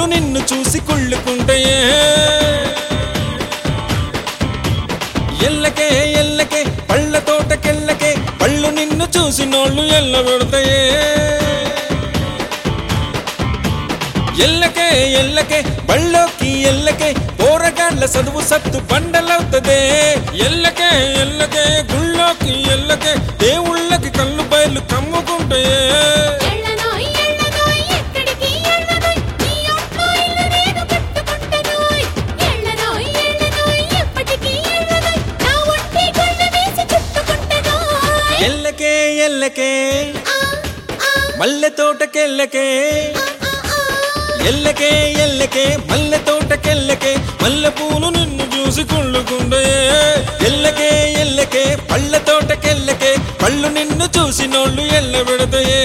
నిన్ను చూసి కుళ్ళుకుంటాయే ఎల్లకే ఎల్లకే పళ్ళ తోటకెళ్ళకే పళ్ళు నిన్ను చూసి నోళ్ళు ఎల్ల పెడతాయే ఎల్లకే ఎల్లకే బళ్ళోకి ఎల్లకే పోరగాళ్ళ చదువు సత్తు బండలవుతదే ఎల్లకే ఎల్లకే గుళ్ళోకి ఎల్లకే దేవుళ్ళకి కళ్ళు బయలు కమ్ముకుంటాయే ఎళ్ళనోయ్ ఎళ్ళనోయ్ ఎక్కడికి ఎళ్ళనోయ్ నీ ఒంట్లో ఇల్లు నేను కట్టుకుంటనోయ్ ఎళ్ళనోయ్ ఎళ్ళనోయ్ ఎప్పటికి ఎళ్ళనోయ్ నా ఒంటి గుళ్ళు వేసి చుట్టుకుంటనోయ్ ఎల్లకే ఎల్లకే ఆ ఆ మల్లె తోటకెల్లకే ఆ ఆ ఎల్లకే ఎల్లకే మల్లె తోటకెల్లకే మల్లె పూలు నిన్ను చూసి కుళ్ళుకుండే ఎల్లకే ఎల్లకే పళ్ళ తోటకెల్లకే పళ్ళు నిన్ను చూసి నోళ్ళు ఎల్ల పెడతాయే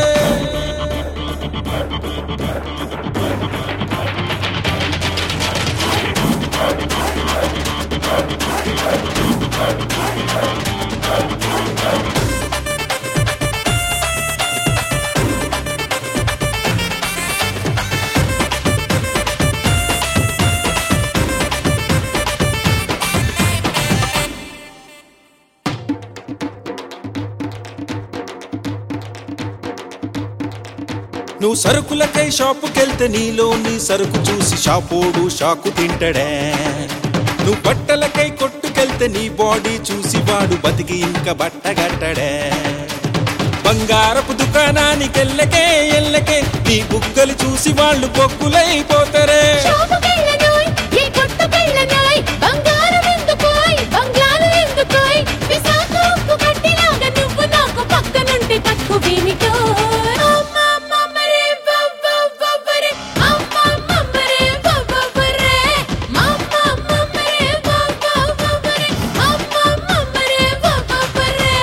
నువ్వు సరుకులకై షాపుకెళ్తే నీలోని సరుకు చూసి షాపోడు షాకు తింటడే నువ్వు బట్టలకై కొట్టుకెళ్తే నీ బాడీ చూసి వాడు బతికి ఇంకా బట్టగట్టడే బంగారపు దుకాణానికెళ్ళకే ఎల్లకే నీ బుగ్గలు చూసి వాళ్ళు బొగ్గులైపోతారే షాపుకెళ్ళనోయ్ ఏ కొట్టుకెళ్ళనోయ్ బంగారం ఎందుకోయ్ బంగ్లాలు ఎందుకోయ్ విశాఖ ఉప్పు కట్టిలాగా నువ్వు నాకు పక్క నుండి తక్కువ ఏమిటో అమ్మమ్మమ్మరే బబ్బబ్బబ్బరే అమ్మమ్మమ్మరే బబ్బబ్బరే అమ్మమ్మమ్మరే బబ్బబ్బబ్బరే అమ్మమ్మమ్మరే బబ్బబ్బరే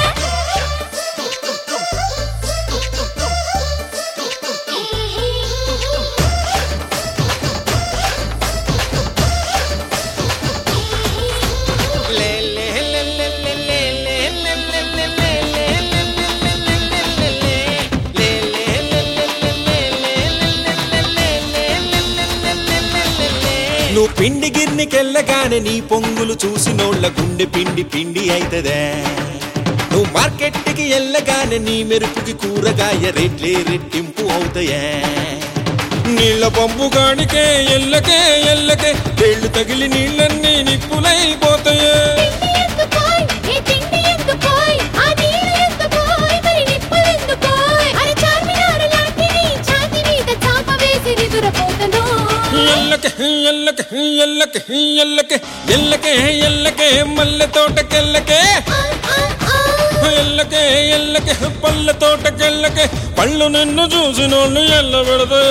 నువ్వు పిండి గిర్నికెళ్ళగానే నీ పొంగులు చూసి నోళ్ళ గుండె పిండి పిండి అయితదే నువ్వు మార్కెట్కి వెళ్ళగానే నీ మెరుపుకి కూరగాయ రేట్లే రెట్టింపు అవుతాయే నీళ్ళ పంపు గాడికే ఎల్లకే ఎల్లకే తేళ్లు తగిలి నీళ్ళన్నీ నిప్పులైపోతాయే తిండి ఎందుకోయ్ ఏ తిండి ఎందుకోయ్ ఆ నీళ్ళు ఎందుకోయ్ మరి నిప్పులు ఎందుకోయ్ అరే చార్మినార్ లాంటి నీ ఛాతి మీద చాప వేసి నిదురపోతను ఎల్లకే ఎల్లకే ఎల్లకే ఎల్లకే ఎల్లకే ఎల్లకే మల్లె తోటకెల్లకే ఎల్లకే ఎల్లకే పళ్ళ తోటకెల్లకే పళ్ళు నిన్ను చూసినోళ్ళు ఎల్ల పెడతాయి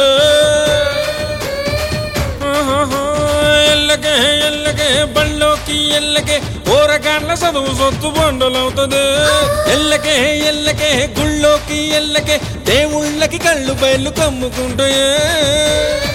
ఎల్లకే ఎల్లకే బళ్ళోకి ఎల్లకే కూరగాళ్ళ చదువు సొత్తు బండలవుతుంది ఎల్లకే ఎల్లకే గుళ్ళోకి ఎల్లకే దేవుళ్ళకి కళ్ళు బయలు కమ్ముకుంటాయే